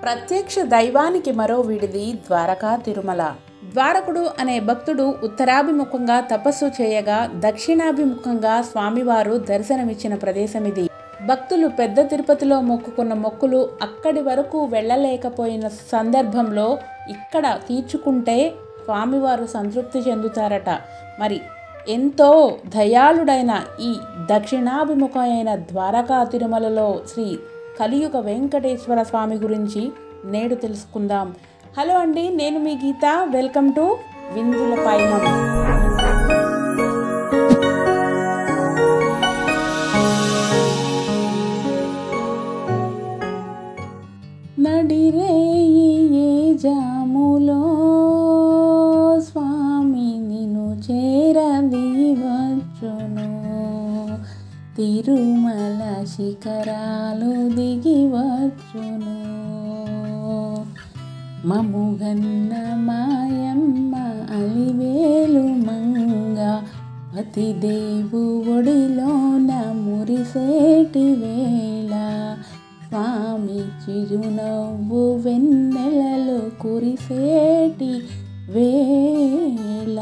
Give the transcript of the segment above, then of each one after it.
ప్రత్యక్ష దైవానికి మరో విడిది ద్వారకా తిరుమల ద్వారకుడు అనే భక్తుడు ఉత్తరాభిముఖంగా తపస్సు చేయగా దక్షిణాభిముఖంగా స్వామివారు దర్శనమిచ్చిన ప్రదేశం ఇది భక్తులు పెద్ద తిరుపతిలో మొక్కుకున్న మొక్కులు అక్కడి వరకు వెళ్ళలేకపోయిన సందర్భంలో ఇక్కడ తీర్చుకుంటే స్వామివారు సంతృప్తి చెందుతారట మరి ఎంతో దయాళుడైన ఈ దక్షిణాభిముఖమైన ద్వారకా తిరుమలలో శ్రీ కలియుగ వెంకటేశ్వర స్వామి గురించి నేడు తెలుసుకుందాం హలో అండి నేను మీ గీత వెల్కమ్ టు విందుల పయనం నడిరేయి ఏ జాములో స్వామి నిన్ను చేరది వచ్చును తిరుమల శిఖరాలు దిగి వచ్చును మముగన్న మాయమ్మ అలివేలు మంగ పతిదేవు ఒడిలోన మురిసేటి వేళ స్వామి చిరునవ్వు వెన్నెలలు కురిసేటి వేళ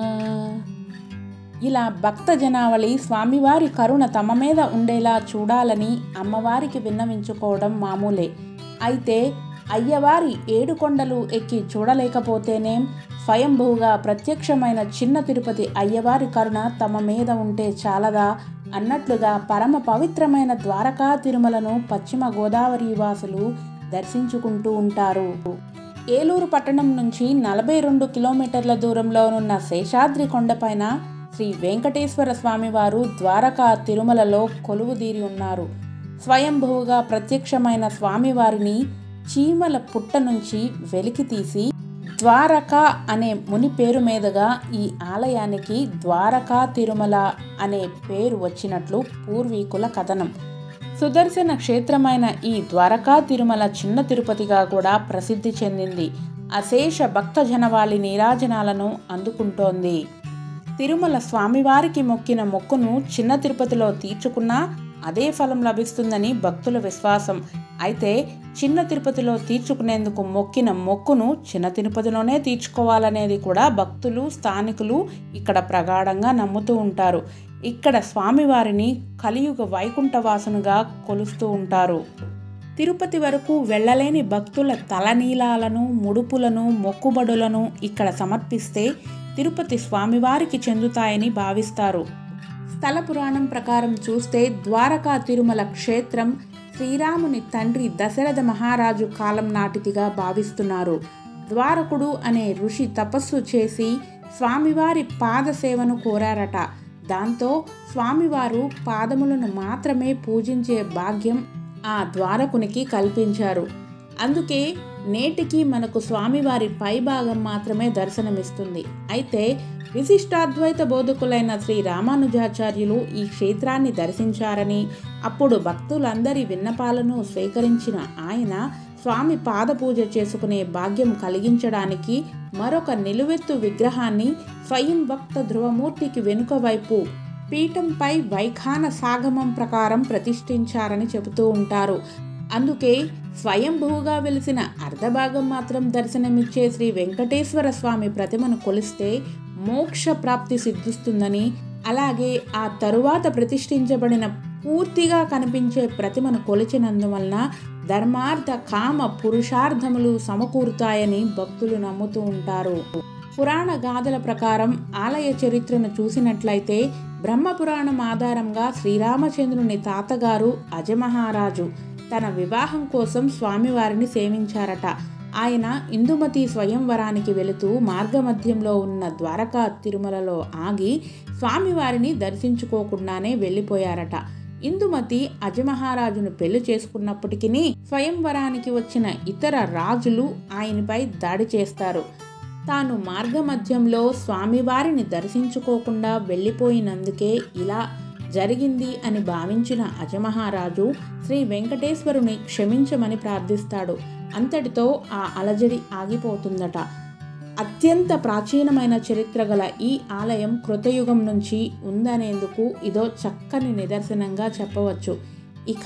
ఇలా భక్త జనావళి స్వామివారి కరుణ తమ మీద ఉండేలా చూడాలని అమ్మవారికి విన్నవించుకోవడం మామూలే అయితే అయ్యవారి ఏడు కొండలు ఎక్కి చూడలేకపోతేనేం స్వయంభూగా ప్రత్యక్షమైన చిన్న తిరుపతి అయ్యవారి కరుణ తమ మీద ఉంటే చాలదా అన్నట్లుగా పరమ పవిత్రమైన ద్వారకా తిరుమలను పశ్చిమ గోదావరి వాసులు దర్శించుకుంటూ ఉంటారు ఏలూరు పట్టణం నుంచి నలభై రెండు కిలోమీటర్ల దూరంలోనున్న శేషాద్రి కొండపైన శ్రీ వెంకటేశ్వర స్వామివారు ద్వారకా తిరుమలలో కొలువుదీరి ఉన్నారు స్వయంభువుగా ప్రత్యక్షమైన స్వామివారిని చీమల పుట్ట నుంచి వెలికి తీసి ద్వారక అనే ముని పేరు మీదుగా ఈ ఆలయానికి ద్వారకా తిరుమల అనే పేరు వచ్చినట్లు పూర్వీకుల కథనం సుదర్శన క్షేత్రమైన ఈ ద్వారకా తిరుమల చిన్న తిరుపతిగా కూడా ప్రసిద్ధి చెందింది అశేష భక్త జనవాళి నీరాజనాలను అందుకుంటోంది తిరుమల స్వామివారికి మొక్కిన మొక్కును చిన్న తిరుపతిలో తీర్చుకున్నా అదే ఫలం లభిస్తుందని భక్తుల విశ్వాసం అయితే చిన్న తిరుపతిలో తీర్చుకునేందుకు మొక్కిన మొక్కును చిన్న తిరుపతిలోనే తీర్చుకోవాలనేది కూడా భక్తులు స్థానికులు ఇక్కడ ప్రగాఢంగా నమ్ముతూ ఉంటారు ఇక్కడ స్వామివారిని కలియుగ వైకుంఠవాసునుగా కొలుస్తూ ఉంటారు తిరుపతి వరకు వెళ్ళలేని భక్తుల తలనీలాలను ముడుపులను మొక్కుబడులను ఇక్కడ సమర్పిస్తే తిరుపతి స్వామివారికి చెందుతాయని భావిస్తారు స్థల పురాణం ప్రకారం చూస్తే ద్వారకా తిరుమల క్షేత్రం శ్రీరాముని తండ్రి దశరథ మహారాజు కాలం నాటిదిగా భావిస్తున్నారు ద్వారకుడు అనే ఋషి తపస్సు చేసి స్వామివారి పాదసేవను కోరారట దాంతో స్వామివారు పాదములను మాత్రమే పూజించే భాగ్యం ఆ ద్వారకునికి కల్పించారు అందుకే నేటికి మనకు స్వామివారి పైభాగం మాత్రమే దర్శనమిస్తుంది అయితే విశిష్టాద్వైత బోధకులైన శ్రీ రామానుజాచార్యులు ఈ క్షేత్రాన్ని దర్శించారని అప్పుడు భక్తులందరి విన్నపాలను స్వీకరించిన ఆయన స్వామి పాదపూజ చేసుకునే భాగ్యం కలిగించడానికి మరొక నిలువెత్తు విగ్రహాన్ని స్వయం భక్త ధ్రువమూర్తికి వెనుక వైపు పీఠంపై వైఖాన సాగమం ప్రకారం ప్రతిష్ఠించారని చెబుతూ ఉంటారు అందుకే స్వయంభూగా వెలిసిన అర్ధభాగం మాత్రం దర్శనమిచ్చే శ్రీ వెంకటేశ్వర స్వామి ప్రతిమను కొలిస్తే మోక్ష ప్రాప్తి సిద్ధిస్తుందని అలాగే ఆ తరువాత ప్రతిష్ఠించబడిన పూర్తిగా కనిపించే ప్రతిమను కొలిచినందువలన ధర్మార్థ కామ పురుషార్థములు సమకూరుతాయని భక్తులు నమ్ముతూ ఉంటారు పురాణ గాథల ప్రకారం ఆలయ చరిత్రను చూసినట్లయితే బ్రహ్మపురాణం ఆధారంగా శ్రీరామచంద్రుని తాతగారు అజమహారాజు తన వివాహం కోసం స్వామివారిని సేవించారట ఆయన ఇందుమతి స్వయంవరానికి వెళుతూ మార్గమధ్యంలో ఉన్న ద్వారకా తిరుమలలో ఆగి స్వామివారిని దర్శించుకోకుండానే వెళ్ళిపోయారట ఇందుమతి అజమహారాజును పెళ్లి చేసుకున్నప్పటికీ స్వయంవరానికి వచ్చిన ఇతర రాజులు ఆయనపై దాడి చేస్తారు తాను మార్గమధ్యంలో స్వామివారిని దర్శించుకోకుండా వెళ్ళిపోయినందుకే ఇలా జరిగింది అని భావించిన అజమహారాజు శ్రీ వెంకటేశ్వరుని క్షమించమని ప్రార్థిస్తాడు అంతటితో ఆ అలజడి ఆగిపోతుందట అత్యంత ప్రాచీనమైన చరిత్ర గల ఈ ఆలయం కృతయుగం నుంచి ఉందనేందుకు ఇదో చక్కని నిదర్శనంగా చెప్పవచ్చు ఇక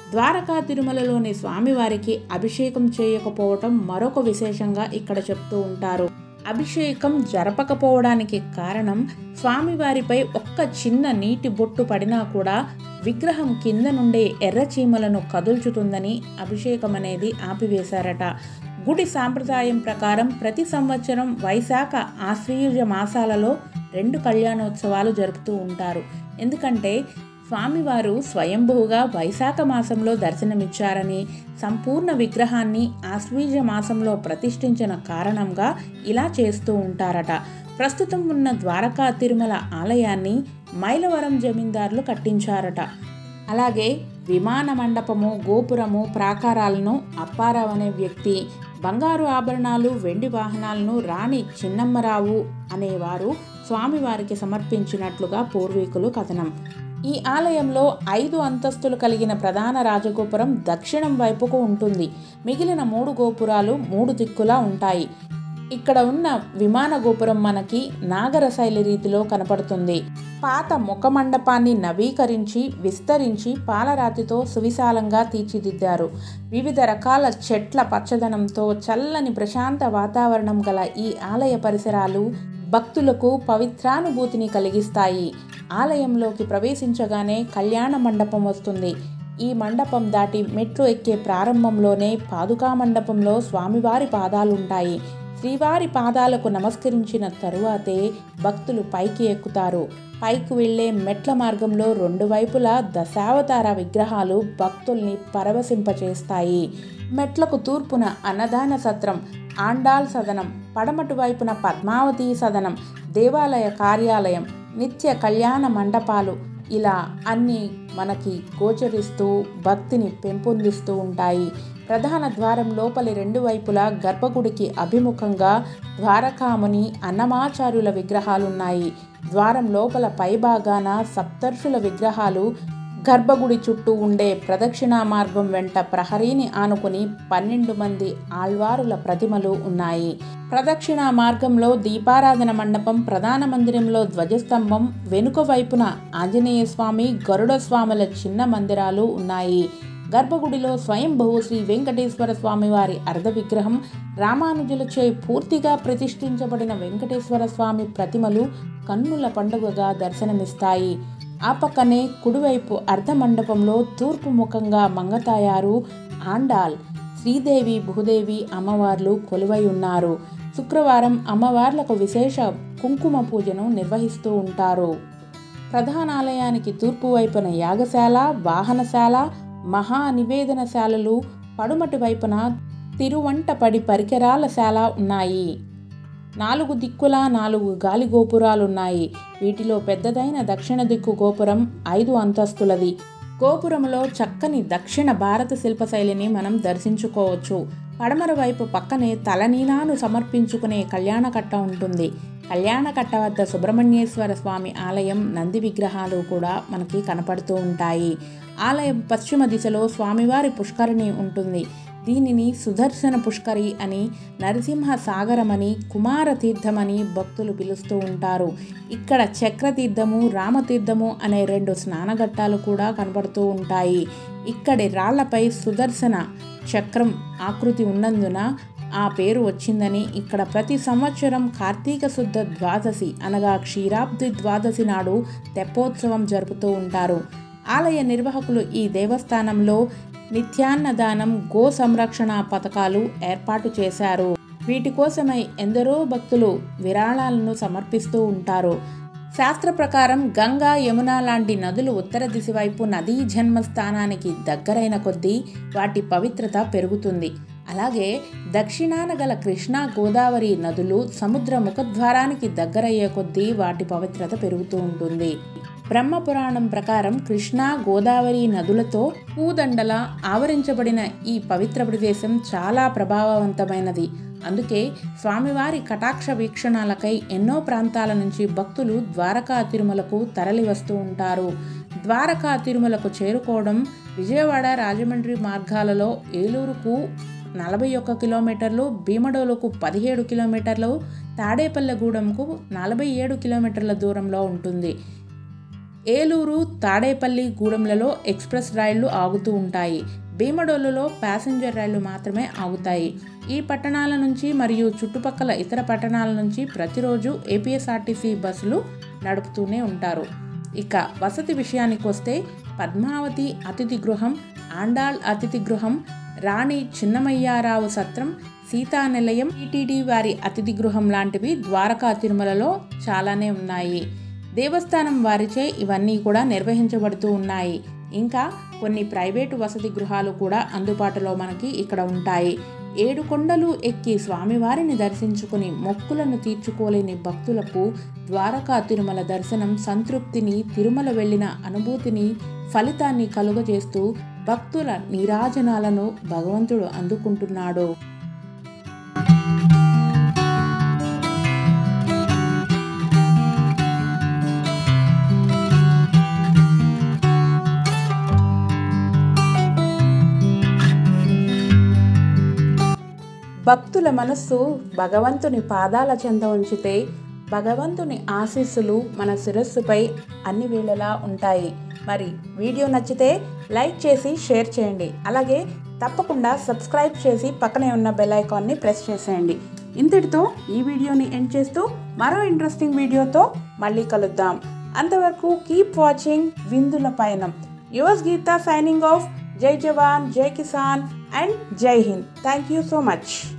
ద్వారకా తిరుమలలోని స్వామివారికి అభిషేకం చేయకపోవటం మరొక విశేషంగా ఇక్కడ చెప్తూ ఉంటారు అభిషేకం జరపకపోవడానికి కారణం స్వామివారిపై ఒక్క చిన్న నీటి బొట్టు పడినా కూడా విగ్రహం కింద నుండే ఎర్ర చీమలను కదుల్చుతుందని అభిషేకం అనేది ఆపివేశారట గుడి సాంప్రదాయం ప్రకారం ప్రతి సంవత్సరం వైశాఖ ఆశ్వయుజ మాసాలలో రెండు కళ్యాణోత్సవాలు జరుపుతూ ఉంటారు ఎందుకంటే స్వామివారు స్వయంభూగా వైశాఖ మాసంలో దర్శనమిచ్చారని సంపూర్ణ విగ్రహాన్ని ఆశ్వీజ మాసంలో ప్రతిష్ఠించిన కారణంగా ఇలా చేస్తూ ఉంటారట ప్రస్తుతం ఉన్న ద్వారకా తిరుమల ఆలయాన్ని మైలవరం జమీందారులు కట్టించారట అలాగే విమాన మండపము గోపురము ప్రాకారాలను అప్పారావు అనే వ్యక్తి బంగారు ఆభరణాలు వెండి వాహనాలను రాణి చిన్నమ్మరావు అనేవారు స్వామివారికి సమర్పించినట్లుగా పూర్వీకులు కథనం ఈ ఆలయంలో ఐదు అంతస్తులు కలిగిన ప్రధాన రాజగోపురం దక్షిణం వైపుకు ఉంటుంది మిగిలిన మూడు గోపురాలు మూడు దిక్కులా ఉంటాయి ఇక్కడ ఉన్న విమాన గోపురం మనకి నాగర శైలి రీతిలో కనపడుతుంది పాత ముఖ మండపాన్ని నవీకరించి విస్తరించి పాలరాతితో సువిశాలంగా తీర్చిదిద్దారు వివిధ రకాల చెట్ల పచ్చదనంతో చల్లని ప్రశాంత వాతావరణం గల ఈ ఆలయ పరిసరాలు భక్తులకు పవిత్రానుభూతిని కలిగిస్తాయి ఆలయంలోకి ప్రవేశించగానే కళ్యాణ మండపం వస్తుంది ఈ మండపం దాటి మెట్లు ఎక్కే ప్రారంభంలోనే పాదుకా మండపంలో స్వామివారి పాదాలుంటాయి శ్రీవారి పాదాలకు నమస్కరించిన తరువాతే భక్తులు పైకి ఎక్కుతారు పైకి వెళ్లే మెట్ల మార్గంలో రెండు వైపులా దశావతార విగ్రహాలు భక్తుల్ని పరవశింపచేస్తాయి మెట్లకు తూర్పున అన్నదాన సత్రం ఆండాల్ సదనం పడమటి వైపున పద్మావతి సదనం దేవాలయ కార్యాలయం నిత్య కళ్యాణ మండపాలు ఇలా అన్నీ మనకి గోచరిస్తూ భక్తిని పెంపొందిస్తూ ఉంటాయి ప్రధాన ద్వారం లోపలి రెండు వైపులా గర్భగుడికి అభిముఖంగా ద్వారకాముని అన్నమాచార్యుల విగ్రహాలున్నాయి ద్వారం లోపల పైభాగాన సప్తర్షుల విగ్రహాలు గర్భగుడి చుట్టూ ఉండే ప్రదక్షిణా మార్గం వెంట ప్రహరీని ఆనుకుని పన్నెండు మంది ఆళ్వారుల ప్రతిమలు ఉన్నాయి ప్రదక్షిణా మార్గంలో దీపారాధన మండపం ప్రధాన మందిరంలో ధ్వజస్తంభం వెనుక వైపున ఆంజనేయ స్వామి గరుడ స్వాముల చిన్న మందిరాలు ఉన్నాయి గర్భగుడిలో స్వయంభూ శ్రీ వెంకటేశ్వర స్వామి వారి అర్ధ విగ్రహం రామానుజులచే పూర్తిగా ప్రతిష్ఠించబడిన వెంకటేశ్వర స్వామి ప్రతిమలు కన్నుల పండుగగా దర్శనమిస్తాయి ఆ పక్కనే కుడివైపు అర్ధ మండపంలో తూర్పు ముఖంగా మంగతాయారు ఆండాల్ శ్రీదేవి భూదేవి అమ్మవార్లు కొలువై ఉన్నారు శుక్రవారం అమ్మవార్లకు విశేష కుంకుమ పూజను నిర్వహిస్తూ ఉంటారు ప్రధానాలయానికి తూర్పు వైపున యాగశాల వాహనశాల మహా నివేదనశాలలు పడుమటి వైపున తిరువంటపడి పరికరాల శాల ఉన్నాయి నాలుగు దిక్కులా నాలుగు గాలి గోపురాలున్నాయి వీటిలో పెద్దదైన దక్షిణ దిక్కు గోపురం ఐదు అంతస్తులది గోపురంలో చక్కని దక్షిణ భారత శిల్పశైలిని మనం దర్శించుకోవచ్చు పడమర వైపు పక్కనే తలనీలాను సమర్పించుకునే కళ్యాణకట్ట ఉంటుంది కళ్యాణకట్ట వద్ద సుబ్రహ్మణ్యేశ్వర స్వామి ఆలయం నంది విగ్రహాలు కూడా మనకి కనపడుతూ ఉంటాయి ఆలయం పశ్చిమ దిశలో స్వామివారి పుష్కరిణి ఉంటుంది దీనిని సుదర్శన పుష్కరి అని నరసింహ సాగరమని కుమార తీర్థమని భక్తులు పిలుస్తూ ఉంటారు ఇక్కడ చక్రతీర్థము రామతీర్థము అనే రెండు స్నానఘట్టాలు కూడా కనబడుతూ ఉంటాయి ఇక్కడి రాళ్లపై సుదర్శన చక్రం ఆకృతి ఉన్నందున ఆ పేరు వచ్చిందని ఇక్కడ ప్రతి సంవత్సరం కార్తీక శుద్ధ ద్వాదశి అనగా క్షీరాబ్ది ద్వాదశి నాడు తెప్పోత్సవం జరుపుతూ ఉంటారు ఆలయ నిర్వాహకులు ఈ దేవస్థానంలో నిత్యాన్నదానం గో సంరక్షణ పథకాలు ఏర్పాటు చేశారు వీటి కోసమై ఎందరో భక్తులు విరాళాలను సమర్పిస్తూ ఉంటారు శాస్త్ర ప్రకారం గంగా యమున లాంటి నదులు ఉత్తర దిశ వైపు నదీ జన్మస్థానానికి దగ్గరైన కొద్దీ వాటి పవిత్రత పెరుగుతుంది అలాగే దక్షిణాన గల కృష్ణా గోదావరి నదులు సముద్ర ముఖద్వారానికి దగ్గరయ్యే కొద్దీ వాటి పవిత్రత పెరుగుతూ ఉంటుంది బ్రహ్మపురాణం ప్రకారం కృష్ణా గోదావరి నదులతో పూదండల ఆవరించబడిన ఈ పవిత్ర ప్రదేశం చాలా ప్రభావవంతమైనది అందుకే స్వామివారి కటాక్ష వీక్షణాలకై ఎన్నో ప్రాంతాల నుంచి భక్తులు ద్వారకా తిరుమలకు తరలి వస్తూ ఉంటారు ద్వారకా తిరుమలకు చేరుకోవడం విజయవాడ రాజమండ్రి మార్గాలలో ఏలూరుకు నలభై ఒక్క కిలోమీటర్లు భీమడోలుకు పదిహేడు కిలోమీటర్లు తాడేపల్లెగూడెంకు నలభై ఏడు కిలోమీటర్ల దూరంలో ఉంటుంది ఏలూరు తాడేపల్లి గూడెంలలో ఎక్స్ప్రెస్ రైళ్లు ఆగుతూ ఉంటాయి భీమడోలులో ప్యాసింజర్ రైళ్లు మాత్రమే ఆగుతాయి ఈ పట్టణాల నుంచి మరియు చుట్టుపక్కల ఇతర పట్టణాల నుంచి ప్రతిరోజు ఏపీఎస్ఆర్టీసీ బస్సులు నడుపుతూనే ఉంటారు ఇక వసతి విషయానికి వస్తే పద్మావతి అతిథి గృహం ఆండాళ్ అతిథి గృహం రాణి చిన్నమయ్యారావు సత్రం సీతా నిలయం టీటీడీ వారి అతిథి గృహం లాంటివి ద్వారకా తిరుమలలో చాలానే ఉన్నాయి దేవస్థానం వారిచే ఇవన్నీ కూడా నిర్వహించబడుతూ ఉన్నాయి ఇంకా కొన్ని ప్రైవేటు వసతి గృహాలు కూడా అందుబాటులో మనకి ఇక్కడ ఉంటాయి ఏడు కొండలు ఎక్కి స్వామివారిని దర్శించుకుని మొక్కులను తీర్చుకోలేని భక్తులకు ద్వారకా తిరుమల దర్శనం సంతృప్తిని తిరుమల వెళ్ళిన అనుభూతిని ఫలితాన్ని కలుగజేస్తూ భక్తుల నీరాజనాలను భగవంతుడు అందుకుంటున్నాడు భక్తుల మనస్సు భగవంతుని పాదాల చెంత ఉంచితే భగవంతుని ఆశీస్సులు మన శిరస్సుపై అన్ని వేళలా ఉంటాయి మరి వీడియో నచ్చితే లైక్ చేసి షేర్ చేయండి అలాగే తప్పకుండా సబ్స్క్రైబ్ చేసి పక్కనే ఉన్న బెల్ ఐకాన్ని ప్రెస్ చేసేయండి ఇంతటితో ఈ వీడియోని ఎండ్ చేస్తూ మరో ఇంట్రెస్టింగ్ వీడియోతో మళ్ళీ కలుద్దాం అంతవరకు కీప్ వాచింగ్ విందుల పయనం యువర్స్ గీత సైనింగ్ ఆఫ్ జై జవాన్ జై Kisan and Jai Hind thank you so much